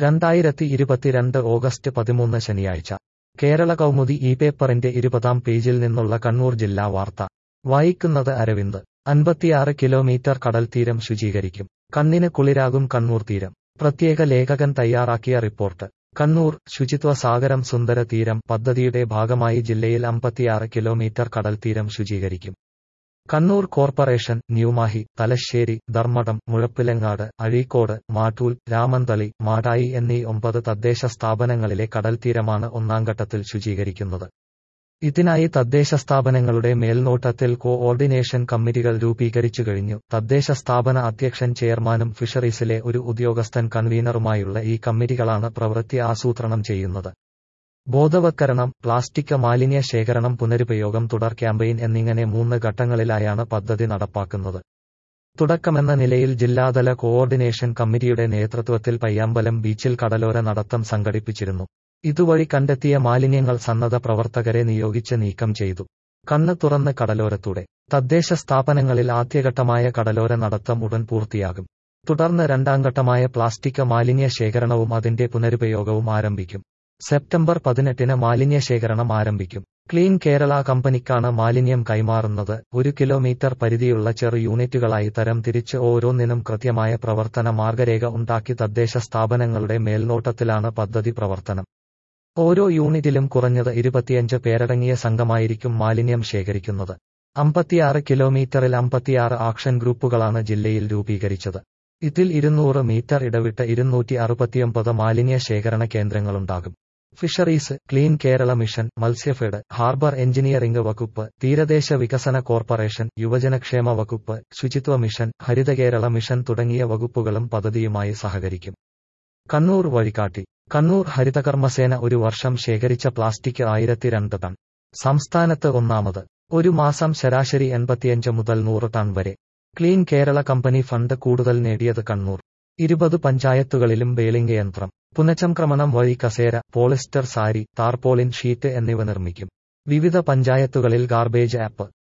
രണ്ടായിരത്തി ഇരുപത്തിരണ്ട് ഓഗസ്റ്റ് പതിമൂന്ന് ശനിയാഴ്ച കേരള കൗമുദി ഈ പേപ്പറിന്റെ ഇരുപതാം പേജിൽ നിന്നുള്ള കണ്ണൂർ ജില്ലാ വാർത്ത വായിക്കുന്നത് അരവിന്ദ് അൻപത്തിയാറ് കിലോമീറ്റർ കടൽത്തീരം ശുചീകരിക്കും കണ്ണിന് കുളിരാകും കണ്ണൂർ തീരം പ്രത്യേക ലേഖകൻ തയ്യാറാക്കിയ റിപ്പോർട്ട് കണ്ണൂർ ശുചിത്വ സാഗരം സുന്ദര തീരം പദ്ധതിയുടെ ഭാഗമായി ജില്ലയിൽ അമ്പത്തിയാറ് കിലോമീറ്റർ കടൽത്തീരം ശുചീകരിക്കും കണ്ണൂർ കോർപ്പറേഷൻ ന്യൂമാഹി തലശ്ശേരി ധർമ്മടം മുഴപ്പിലങ്ങാട് അഴീക്കോട് മാട്ടൂൽ രാമന്തളി മാടായി എന്നീ ഒമ്പത് തദ്ദേശ സ്ഥാപനങ്ങളിലെ കടൽത്തീരമാണ് ഒന്നാം ഘട്ടത്തിൽ ശുചീകരിക്കുന്നത് ഇതിനായി തദ്ദേശ സ്ഥാപനങ്ങളുടെ മേൽനോട്ടത്തിൽ കോഓർഡിനേഷൻ കമ്മിറ്റികൾ രൂപീകരിച്ചു കഴിഞ്ഞു തദ്ദേശ സ്ഥാപന അധ്യക്ഷൻ ചെയർമാനും ഫിഷറീസിലെ ഒരു ഉദ്യോഗസ്ഥൻ കൺവീനറുമായുള്ള ഈ കമ്മിറ്റികളാണ് പ്രവൃത്തി ആസൂത്രണം ചെയ്യുന്നത് ബോധവത്കരണം പ്ലാസ്റ്റിക് മാലിന്യ ശേഖരണം പുനരുപയോഗം തുടർ ക്യാമ്പയിൻ എന്നിങ്ങനെ മൂന്ന് ഘട്ടങ്ങളിലായാണ് പദ്ധതി നടപ്പാക്കുന്നത് തുടക്കമെന്ന നിലയിൽ ജില്ലാതല കോഓർഡിനേഷൻ കമ്മിറ്റിയുടെ നേതൃത്വത്തിൽ പയ്യാമ്പലം ബീച്ചിൽ കടലോര നടത്തം സംഘടിപ്പിച്ചിരുന്നു ഇതുവഴി കണ്ടെത്തിയ മാലിന്യങ്ങൾ സന്നദ്ധ പ്രവർത്തകരെ നിയോഗിച്ച് നീക്കം ചെയ്തു കണ്ണ് തുറന്ന് കടലോരത്തൂടെ തദ്ദേശ സ്ഥാപനങ്ങളിൽ ആദ്യഘട്ടമായ കടലോര നടത്തം ഉടൻ പൂർത്തിയാകും തുടർന്ന് രണ്ടാംഘട്ടമായ പ്ലാസ്റ്റിക് മാലിന്യ ശേഖരണവും അതിന്റെ പുനരുപയോഗവും ആരംഭിക്കും സെപ്റ്റംബർ പതിനെട്ടിന് മാലിന്യ ശേഖരണം ആരംഭിക്കും ക്ലീൻ കേരള കമ്പനിക്കാണ് മാലിന്യം കൈമാറുന്നത് ഒരു കിലോമീറ്റർ പരിധിയുള്ള ചെറു യൂണിറ്റുകളായി തരം തിരിച്ച് ഓരോന്നിനും കൃത്യമായ പ്രവർത്തന മാർഗരേഖ ഉണ്ടാക്കി തദ്ദേശ സ്ഥാപനങ്ങളുടെ മേൽനോട്ടത്തിലാണ് പദ്ധതി പ്രവർത്തനം ഓരോ യൂണിറ്റിലും കുറഞ്ഞത് ഇരുപത്തിയഞ്ച് പേരടങ്ങിയ സംഘമായിരിക്കും മാലിന്യം ശേഖരിക്കുന്നത് അമ്പത്തിയാറ് കിലോമീറ്ററിൽ അമ്പത്തിയാറ് ആക്ഷൻ ഗ്രൂപ്പുകളാണ് ജില്ലയിൽ രൂപീകരിച്ചത് ഇതിൽ ഇരുന്നൂറ് മീറ്റർ ഇടവിട്ട് ഇരുന്നൂറ്റി അറുപത്തിയൊമ്പത് മാലിന്യ ശേഖരണ കേന്ദ്രങ്ങളുണ്ടാകും fisheries clean Kerala mission Matsyafed harbour engineering വകുപ്പ് തീരദേശ വികസന കോർപ്പറേഷൻ യുവജനക്ഷേമ വകുപ്പ് ശുചിത്വ മിഷൻ ഹരിത കേരള മിഷൻ തുടങ്ങിയ വകുപ്പുകളും പദ്ധതിയുമായി സഹകരിക്കും കണ്ണൂർ വഴികാട്ടി കണ്ണൂർ ഹരിതകർമ്മസേന ഒരു വർഷം ശേഖരിച്ച പ്ലാസ്റ്റിക് ആയിരത്തി രണ്ട് ടൺ സംസ്ഥാനത്ത് ഒന്നാമത് ഒരു മാസം ശരാശരി എൺപത്തിയഞ്ച് മുതൽ നൂറ് ടൺ വരെ ക്ലീൻ കേരള കമ്പനി ഫണ്ട് കൂടുതൽ നേടിയത് കണ്ണൂർ ഇരുപത് പഞ്ചായത്തുകളിലും ബേലിംഗ് യന്ത്രം പുനഃചംക്രമണം വഴി കസേര പോളിസ്റ്റർ സാരി ടാർപോളിൻ ഷീറ്റ് എന്നിവ നിർമ്മിക്കും വിവിധ പഞ്ചായത്തുകളിൽ ഗാർബേജ് ആപ്പ്